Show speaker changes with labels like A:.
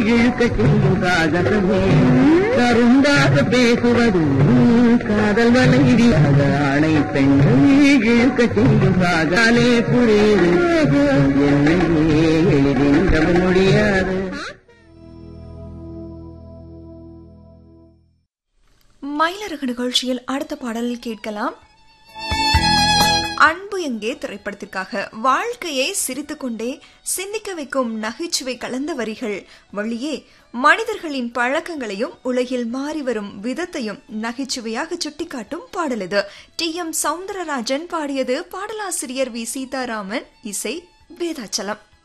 A: இழுக்க செய்யும் காதலமே கருண்டாக பேசுவது காதல் மனைவி ஆணை பெண்கள் இழுக்க செய்யும் காதலே புரியுது என்னையே எளிதில் முடியாது
B: மயிலரகு நிகழ்ச்சியில் அடுத்த பாடலில் கேட்கலாம் அன்பு எங்கே திரைப்படத்திற்காக வாழ்க்கையை சிரித்துக்கொண்டே சிந்திக்க வைக்கும் நகைச்சுவை கலந்த வரிகள் வழியே மனிதர்களின் பழக்கங்களையும் உலகில் மாறி வரும் விதத்தையும் நகைச்சுவையாக சுட்டிக்காட்டும் பாடல் இது டி எம் சவுந்தரராஜன் பாடியது பாடலாசிரியர் வி சீதாராமன் இசை வேதாச்சலம்